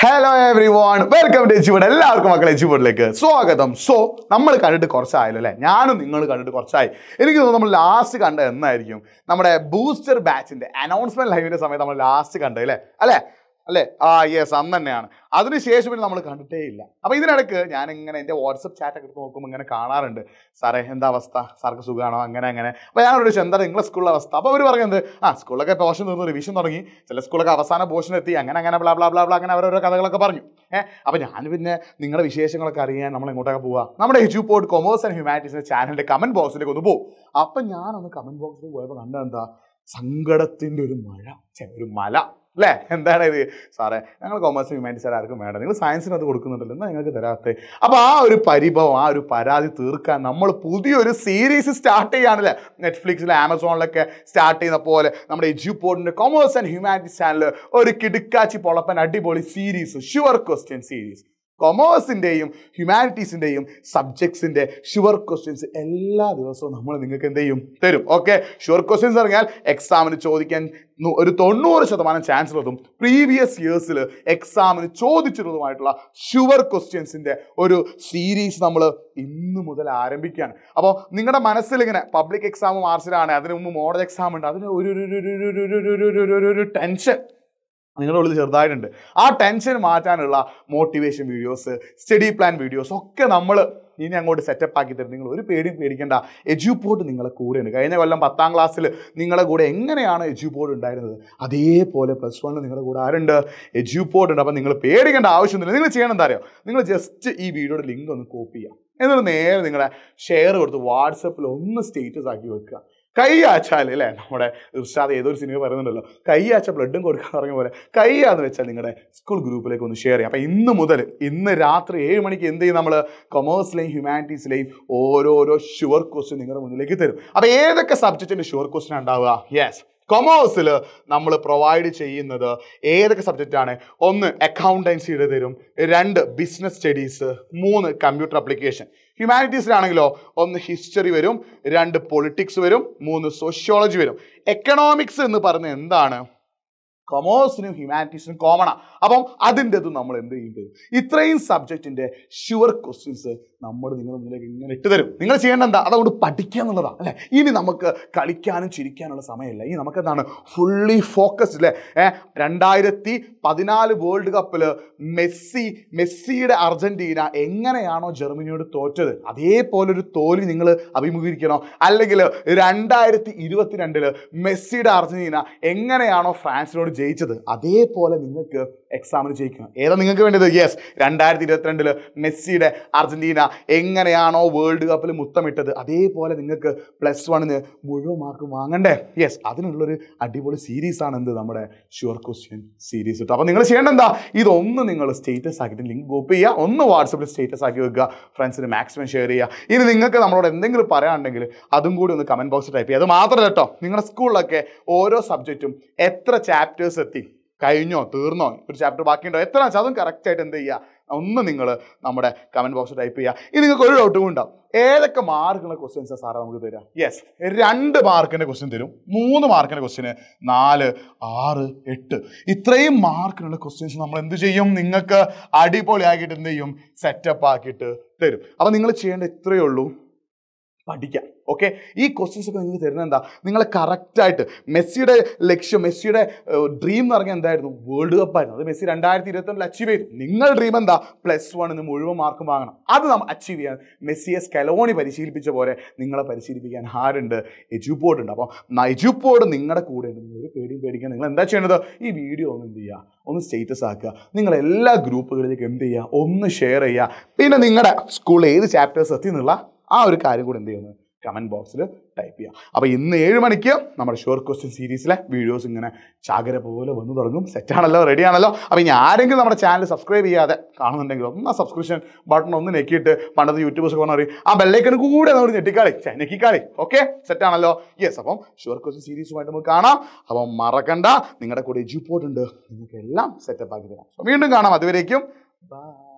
hello everyone welcome to Eduport എല്ലാവർക്കും മക്കളെ എച്ചുബോർഡിലേക്ക് സ്വാഗതം സോ നമ്മൾ കണ്ടിട്ട് കുറച്ചായല്ലോ അല്ലേ ഞാനും നിങ്ങൾ കണ്ടിട്ട് കുറച്ചായി എനിക്ക് തോന്നുന്നു നമ്മൾ ലാസ്റ്റ് കണ്ട എന്നായിരിക്കും നമ്മുടെ ബൂസ്റ്റർ ബാച്ചിന്റെ അനൗൺസ്മെന്റ് ലൈവിന്റെ സമയത്ത് നമ്മൾ ലാസ്റ്റ് കണ്ടത് അല്ലേ അല്ലേ അല്ലേ ആ യെസ് അന്ന് തന്നെയാണ് അതിനുശേഷം പിന്നെ നമ്മൾ കണ്ടിട്ടേ ഇല്ല അപ്പൊ ഇതിനിടയ്ക്ക് ഞാൻ ഇങ്ങനെ എൻ്റെ വാട്സപ്പ് ചാറ്റ് ഒക്കെ എടുത്ത് നോക്കുമ്പോൾ ഇങ്ങനെ കാണാറുണ്ട് സാറേ എന്താ അവസ്ഥ സാർക്ക് സുഖമാണോ അങ്ങനെ അങ്ങനെ അപ്പൊ ഞാൻ ഒരു എന്താ നിങ്ങളെ സ്കൂളിലെ അവസ്ഥ അപ്പൊ അവർ പറയുന്നത് ആ സ്കൂളൊക്കെ പോർഷൻ തീർന്നു റിവിഷൻ തുടങ്ങി ചില സ്കൂളൊക്കെ അവസാന പോർഷൻ എത്തി അങ്ങനെ അങ്ങനെ ബ്ലാ ബ്ലാ ബ്ലാ ബ്ലാ അങ്ങനെ അവരോരോ കഥകളൊക്കെ പറഞ്ഞു ഏഹ് അപ്പൊ ഞാൻ പിന്നെ നിങ്ങളുടെ വിശേഷങ്ങളൊക്കെ അറിയാൻ നമ്മൾ എങ്ങോട്ടൊക്കെ പോവാ നമ്മുടെ എജുപോർട്ട് കൊമേഴ്സ് ആൻഡ് ഹ്യൂമാനിറ്റീസിന്റെ ചാനലിന്റെ കമന്റ് ബോക്സിലേക്ക് ഒന്ന് പോകും അപ്പൊ ഞാനൊന്ന് കമന്റ് ബോക്സിൽ പോയപ്പോൾ കണ്ടെന്താ സങ്കടത്തിന്റെ ഒരു മഴ ഛെ, ഒരു മല അല്ലേ എന്താണ് ഇത് സാറേ ഞങ്ങൾ കൊമേഴ്സ് ഹ്യൂമാനിറ്റീസ് ആർക്കും വേണ്ട നിങ്ങൾ സയൻസിന് അത് കൊടുക്കുന്നുണ്ടല്ലോ എന്താ നിങ്ങൾക്ക് തരാത്തത് അപ്പോൾ ആ ഒരു പരിഭവം ആ ഒരു പരാതി തീർക്കാൻ നമ്മൾ പുതിയൊരു സീരീസ് സ്റ്റാർട്ട് ചെയ്യാണല്ലേ നെറ്റ്ഫ്ലിക്സിൽ ആമസോണിലൊക്കെ സ്റ്റാർട്ട് ചെയ്യുന്ന പോലെ നമ്മുടെ എജ്യൂപോർട്ടിൻ്റെ കൊമേഴ്സ് ആൻഡ് ഹ്യൂമാനിറ്റീസ് ചാനൽ ഒരു കിടുക്കാച്ചി പൊളപ്പൻ അടിപൊളി സീരീസ് ഷുവർ ക്വസ്റ്റ്യൻ സീരീസ് കൊമേഴ്സിൻ്റെയും ഹ്യൂമാനിറ്റീസിൻ്റെയും സബ്ജക്ട്സിൻ്റെ ഷുവർ ക്വസ്റ്റ്യൻസ് എല്ലാ ദിവസവും നമ്മൾ നിങ്ങൾക്ക് എന്ത് ചെയ്യും തരും ഓക്കെ ഷുവർ ക്വസ്റ്റ്യൻസ് പറഞ്ഞാൽ എക്സാമിന് ചോദിക്കാൻ നു- ഒരു തൊണ്ണൂറ് ശതമാനം ചാൻസ് ഉള്ളതും പ്രീവിയസ് ഇയേഴ്സിൽ എക്സാമിന് ചോദിച്ചിരുന്നതുമായിട്ടുള്ള ഷുവർ ക്വസ്റ്റ്യൻസിൻ്റെ ഒരു സീരീസ് നമ്മൾ ഇന്ന് മുതൽ ആരംഭിക്കുകയാണ് അപ്പോൾ നിങ്ങളുടെ മനസ്സിൽ ഇങ്ങനെ പബ്ലിക് എക്സാം മാർച്ചിലാണ് അതിന് മുമ്പ് മോഡൽ എക്സാം ഉണ്ട് അതിന് ഒരു ഒരു- ഒരു- ഒരു- ഒരു- ഒരു- ഒരു- ഒരു- ഒരു- ഒരു ടെൻഷൻ നിങ്ങളുടെ ഉള്ളിൽ ചെറുതായിട്ടുണ്ട് ആ ടെൻഷൻ മാറ്റാനുള്ള motivation videos study plan videos ഒക്കെ നമ്മൾ ഇനി അങ്ങോട്ട് സെറ്റപ്പ് ആക്കി തരും നിങ്ങൾ ഒരു പേടിയും പേടിക്കേണ്ട എജ്യൂപോർട്ട് നിങ്ങളെ കൂടെയുണ്ട് കഴിഞ്ഞ കൊല്ലം പത്താം ക്ലാസ്സിൽ നിങ്ങളുടെ കൂടെ എങ്ങനെയാണ് എജ്യൂപോർട്ട് ഉണ്ടായിരുന്നത് അതേപോലെ പ്ലസ് വണ്ണിൽ നിങ്ങളുടെ കൂടെ ആരുണ്ട് എജ്യൂപോർട്ട് ഉണ്ട് അപ്പം നിങ്ങൾ പേടിക്കേണ്ട ആവശ്യമൊന്നുമില്ല നിങ്ങൾ ചെയ്യണം എന്താ അറിയോ നിങ്ങൾ ജസ്റ്റ് ഈ വീഡിയോയുടെ ലിങ്ക് ഒന്ന് കോപ്പി ചെയ്യാം എന്നിട്ട് നേരെ നിങ്ങളുടെ ഷെയർ കൊടുത്ത് വാട്സപ്പിൽ ഒന്ന് സ്റ്റേറ്റസ് ആക്കി വെക്കുക കൈയാച്ചാൽ അല്ലേ നമ്മുടെ ഇർഷാദ് ഏതൊരു സിനിമ പറയുന്നുണ്ടല്ലോ കൈയാച്ച ബ്ലഡും കൊടുക്കാൻ പറഞ്ഞ പോലെ കൈയാന്ന് വെച്ചാൽ നിങ്ങളുടെ സ്കൂൾ ഗ്രൂപ്പിലേക്ക് ഒന്ന് ഷെയർ ചെയ്യാം അപ്പം ഇന്ന് മുതൽ ഇന്ന് രാത്രി ഏഴ് മണിക്ക് എന്ത് ചെയ്യും നമ്മൾ കൊമേഴ്സിലെയും ഹ്യൂമാനിറ്റീസിലെയും ഓരോരോ ഷുവർ ക്വസ്റ്റ്യൻ നിങ്ങളുടെ മുന്നിലേക്ക് തരും അപ്പം ഏതൊക്കെ സബ്ജക്റ്റിൻ്റെ ഷുവർ ക്വസ്റ്റ്യൻ ഉണ്ടാവുക യെസ് കൊമേഴ്സിൽ നമ്മൾ പ്രൊവൈഡ് ചെയ്യുന്നത് ഏതൊക്കെ സബ്ജക്റ്റാണ് ഒന്ന് അക്കൗണ്ടൻസിയുടെ തരും രണ്ട് ബിസിനസ് സ്റ്റഡീസ് മൂന്ന് കമ്പ്യൂട്ടർ അപ്ലിക്കേഷൻ ഹ്യൂമാനിറ്റീസിലാണെങ്കിലോ ഒന്ന് ഹിസ്റ്ററി വരും രണ്ട് പൊളിറ്റിക്സ് വരും മൂന്ന് സോഷ്യോളജി വരും എക്കണോമിക്സ് എന്ന് പറയുന്നത് എന്താണ് കൊമേഴ്സിനും ഹ്യൂമാനിറ്റീസിനും കോമണാ അപ്പം അതിൻ്റെത് നമ്മൾ എന്ത് ചെയ്യും ഇത്രയും സബ്ജക്റ്റിന്റെ ഷുവർ ക്വസ്റ്റ്യൻസ് നമ്മൾ നിങ്ങളുടെ മുന്നിലേക്ക് ഇങ്ങനെ ഇട്ട് തരും നിങ്ങൾ ചെയ്യേണ്ട എന്താ അതുകൊണ്ട് പഠിക്കുക എന്നുള്ളതാണ് അല്ലേ ഇനി നമുക്ക് കളിക്കാനും ചിരിക്കാനുള്ള സമയമില്ല ഇനി നമുക്ക് എന്താണ് ഫുള്ളി ഫോക്കസ്ഡ് അല്ലേ ഏഹ് രണ്ടായിരത്തി പതിനാല് വേൾഡ് കപ്പിൽ മെസ്സി മെസ്സിയുടെ അർജന്റീന എങ്ങനെയാണോ ജർമ്മനിയോട് തോറ്റത് അതേപോലെ ഒരു തോൽവി നിങ്ങൾ അഭിമുഖീകരിക്കണോ അല്ലെങ്കിൽ രണ്ടായിരത്തി ഇരുപത്തിരണ്ടില് മെസ്സിയുടെ അർജന്റീന എങ്ങനെയാണോ ഫ്രാൻസിനോട് ജയിച്ചത് അതേപോലെ നിങ്ങൾക്ക് എക്സാമിന് ജയിക്കണം ഏതാ നിങ്ങൾക്ക് വേണ്ടത് യെസ് രണ്ടായിരത്തി ഇരുപത്തിരണ്ടില് മെസ്സിയുടെ അർജന്റീന എങ്ങനെയാണോ വേൾഡ് കപ്പിൽ മുത്തമിട്ടത് അതേപോലെ നിങ്ങൾക്ക് പ്ലസ് വണ്ണിന് മുഴുവൻ മാർക്ക് വാങ്ങണ്ടേ യെസ് അതിനുള്ളൊരു അടിപൊളി സീരീസ് ആണ് എന്ത് നമ്മുടെ ഷുവർ ക്വസ്റ്റ്യൻ സീരീസ് കിട്ടും അപ്പോൾ നിങ്ങൾ ചെയ്യേണ്ട എന്താ ഇതൊന്ന് നിങ്ങൾ സ്റ്റേറ്റസ് ആക്കിയിട്ട് ലിങ്ക് കോപ്പി ചെയ്യുക ഒന്ന് വാട്സപ്പിൽ സ്റ്റേറ്റസ് ആക്കി വെക്കുക ഫ്രണ്ട്സിന് മാക്സിമം ഷെയർ ചെയ്യുക ഇനി നിങ്ങൾക്ക് നമ്മളോട് എന്തെങ്കിലും പറയാനുണ്ടെങ്കിൽ അതും കൂടി ഒന്ന് കമൻറ്റ് ബോക്സിൽ ടൈപ്പ് ചെയ്യുക അത് മാത്രമല്ല കേട്ടോ നിങ്ങളുടെ സ്കൂളിലൊക്കെ ഓരോ സബ്ജക്റ്റും എത്ര ചാപ്റ്റേഴ്സ് എത്തി കഴിഞ്ഞോ തീർന്നോ ഒരു ചാപ്റ്റർ ബാക്കിയുണ്ടോ എത്ര വെച്ചാൽ അതും കറക്റ്റായിട്ട് എന്ത് ചെയ്യുക ഒന്ന് നിങ്ങൾ നമ്മുടെ കമൻറ്റ് ബോക്സിൽ ടൈപ്പ് ചെയ്യുക ഇനി നിങ്ങൾക്ക് ഒരു ഡൗട്ടും ഉണ്ടാവും ഏതൊക്കെ മാർക്കുള്ള ക്വസ്റ്റ്യൻസാണ് സാറേ നമുക്ക് തരിക യെസ് രണ്ട് മാർക്കിൻ്റെ ക്വസ്റ്റ്യൻ തരും മൂന്ന് മാർക്കിൻ്റെ ക്വസ്റ്റ്യന് നാല് ആറ് എട്ട് ഇത്രയും മാർക്കിനുള്ള ക്വസ്റ്റ്യൻസ് നമ്മൾ എന്ത് ചെയ്യും നിങ്ങൾക്ക് അടിപൊളിയാക്കിയിട്ട് എന്ത് ചെയ്യും സെറ്റപ്പ് ആക്കിയിട്ട് തരും അപ്പം നിങ്ങൾ ചെയ്യേണ്ട ഇത്രയേ ഉള്ളൂ പഠിക്കാം ഓക്കെ ഈ ക്വസ്റ്റ്യൻസ് ഒക്കെ നിങ്ങൾക്ക് തരുന്നത് എന്താ നിങ്ങളെ കറക്റ്റായിട്ട് മെസ്സിയുടെ ലക്ഷ്യം മെസ്സിയുടെ ഡ്രീം എന്ന് പറഞ്ഞാൽ എന്തായിരുന്നു വേൾഡ് കപ്പായിരുന്നു അത് മെസ്സി രണ്ടായിരത്തി ഇരുപത്തിരണ്ടിൽ അച്ചീവ് ചെയ്തു നിങ്ങൾ ഡ്രീം എന്താ പ്ലസ് വണ്ണിന് മുഴുവൻ മാർക്ക് വാങ്ങണം അത് നമ്മൾ അച്ചീവ് ചെയ്യാൻ മെസ്സിയെ സ്കലോണി പരിശീലിപ്പിച്ച പോലെ നിങ്ങളെ പരിശീലിപ്പിക്കാൻ ആരുണ്ട് എജുപോർഡ് ഉണ്ട് അപ്പോൾ എജുപോർഡ് നിങ്ങളുടെ കൂടെ ഉണ്ട് നിങ്ങൾ ഒരു പേടിയും പേടിക്കാൻ നിങ്ങൾ എന്താ ചെയ്യേണ്ടത് ഈ വീഡിയോ ഒന്ന് എന്ത് ചെയ്യുക ഒന്ന് സ്റ്റേറ്റസ് ആക്കുക നിങ്ങൾ എല്ലാ ഗ്രൂപ്പുകളിലേക്ക് എന്ത് ചെയ്യുക ഒന്ന് ഷെയർ ചെയ്യുക പിന്നെ നിങ്ങളുടെ സ്കൂളിൽ ഏത് ചാപ്റ്റേഴ്സ് എത്തി എന്നുള്ള ആ ഒരു കാര്യം കൂടെ എന്ത് ചെയ്യുന്നത് കമൻറ്റ് ബോക്സിൽ ടൈപ്പ് ചെയ്യാം അപ്പോൾ ഇന്ന് ഏഴ് മണിക്ക് നമ്മുടെ ഷുവർ ക്വസ്റ്റ്യൻ സീരീസിലെ വീഡിയോസ് ഇങ്ങനെ ചാകര പോലെ വന്നു തുടങ്ങും സെറ്റാണല്ലോ റെഡി ആണല്ലോ അപ്പോൾ ഇനി ആരെങ്കിലും നമ്മുടെ ചാനൽ സബ്സ്ക്രൈബ് ചെയ്യാതെ കാണുന്നുണ്ടെങ്കിൽ ഒന്ന് ആ സബ്സ്ക്രിപ്ഷൻ ബട്ടൺ ഒന്ന് നെക്കിയിട്ട് പണ്ടത്തെ യൂട്യൂബേഴ്സ് ഒക്കെ പറയും ആ ബെല്ലൈക്കൺ കൂടെ നമ്മൾ ഞെട്ടിക്കാളി ഛെ, ഞെക്കിക്കാളി ഓക്കെ സെറ്റാണല്ലോ യെസ് അപ്പം ഷുവർ ക്വസ്റ്റ്യൻ സീരീസുമായിട്ട് നമുക്ക് കാണാം അപ്പം മറക്കണ്ട നിങ്ങളുടെ കൂടെ എജ്യൂപോർട്ട് ഉണ്ട് നിങ്ങൾക്ക് എല്ലാം സെറ്റപ്പ് ആക്കി തരാം So, വീണ്ടും കാണാം അതുവരേക്കും ബൈ